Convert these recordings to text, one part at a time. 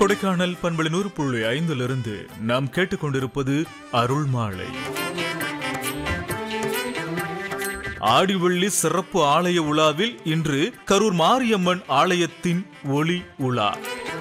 கொடைக்கானல் பண்பலை நூறு புள்ளி ஐந்திலிருந்து நாம் கேட்டுக்கொண்டிருப்பது அருள் மாலை ஆடிவெள்ளி சிறப்பு ஆலய உலாவில் இன்று கரூர் மாரியம்மன் ஆலயத்தின் ஒளி உலா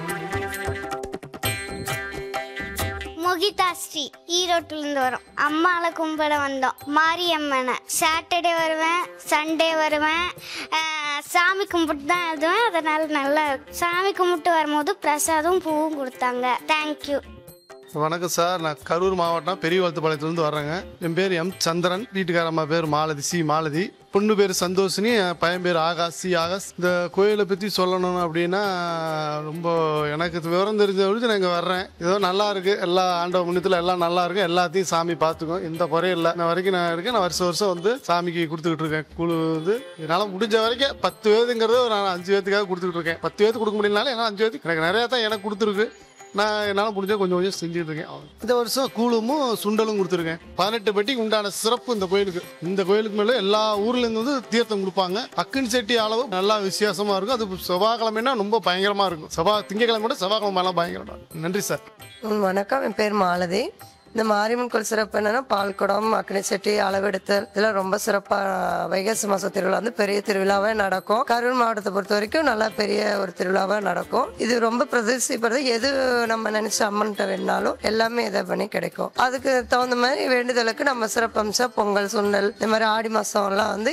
மொகிதா ஸ்ரீ ஈரோட்டுல இருந்து வரோம் அம்மாவை கும்பிட வந்தோம் மாரியம்மனை சாட்டர்டே வருவேன் சண்டே வருவேன் அஹ், சாமி கும்பிட்டு தான் எழுதுவேன் அதனால நல்லா இருக்கும். சாமி கும்பிட்டு வரும்போது பிரசாதம் பூவும் கொடுத்தாங்க தேங்க்யூ வணக்கம் சார் நான் கரூர் மாவட்டம் பெரியவளத்துப்பாளையத்துலேருந்து வர்றேங்க என் பேர் எம் சந்திரன் வீட்டுக்காரம்மா பேர் மாலதி சி மாலதி பொண்ணு பேர் சந்தோஷினி என் பையன் பேர் ஆகாஷ் சி ஆகாஷ் இந்த கோயிலை பற்றி சொல்லணும் அப்படின்னா ரொம்ப எனக்கு இது விவரம் தெரிஞ்ச வரைக்கும் நான் இங்கே வர்றேன் ஏதோ நல்லா இருக்கு எல்லா ஆண்டவ முன்னத்தில் எல்லாம் நல்லா இருக்கு எல்லாத்தையும் சாமி பார்த்துக்கும் எந்த குறையும் இல்லை நான் வரைக்கும் நான் இருக்கேன் நான் வருஷம் வருஷம் வந்து சாமிக்கு கொடுத்துக்கிட்டு இருக்கேன் குழு வந்து என்னால் முடிஞ்ச வரைக்கும் பத்து பேருங்கிறது நான் அஞ்சு பேத்துக்காக கொடுத்துக்கிட்டு இருக்கேன் பத்து பேருக்கு கொடுக்க முடியலனாலும் என்னால் அஞ்சு பேத்துக்கு எனக்கு நிறையா தான் எனக்கு கொடுத்துருக்கு நான் என்னால் முடிஞ்ச கொஞ்சம் கொஞ்சம் செஞ்சுட்டு இருக்கேன் அவ்வளவுதான். இந்த வருஷம் கூழுமும் சுண்டலும் கொடுத்துருக்கேன் பதினெட்டு பெட்டிக்கு உண்டான சிறப்பு இந்த கோயிலுக்கு இந்த கோயிலுக்கு மேலே எல்லா ஊர்ல இருந்து வந்து தீர்த்தம் கொடுப்பாங்க அக்கின் செட்டி அளவு நல்லா வித்தியாசமா இருக்கும் அது செவ்வாய்க்கிழமைனா ரொம்ப பயங்கரமா இருக்கும் செவ்வாய் திங்கக்கிழமை விட செவ்வாய்க்கிழமை எல்லாம் பயங்கரமா இருக்கும் நன்றி சார் ம், வணக்கம் என் பேர் மாலதி இந்த மாரியம்மன் கோயில் சிறப்பு என்னன்னா பால்குடம் அக்னி செட்டி அளவெடுத்தல் இதெல்லாம் ரொம்ப சிறப்பா வைகாசி மாச திருவிழா வந்து பெரிய திருவிழாவே நடக்கும் கரூர் மாவட்டத்தை பொறுத்த வரைக்கும் நல்லா பெரிய ஒரு திருவிழாவா நடக்கும் இது ரொம்ப பிரதிஷ்டிப்படுறது எது நம்ம நினைச்ச அம்மன்கிட்ட வேணாலும் எல்லாமே இதை பண்ணி கிடைக்கும் அதுக்கு தகுந்த மாதிரி வேண்டுதலுக்கு நம்ம சிறப்பம்சம் பொங்கல் சுண்டல் இந்த மாதிரி ஆடி மாசம் எல்லாம் வந்து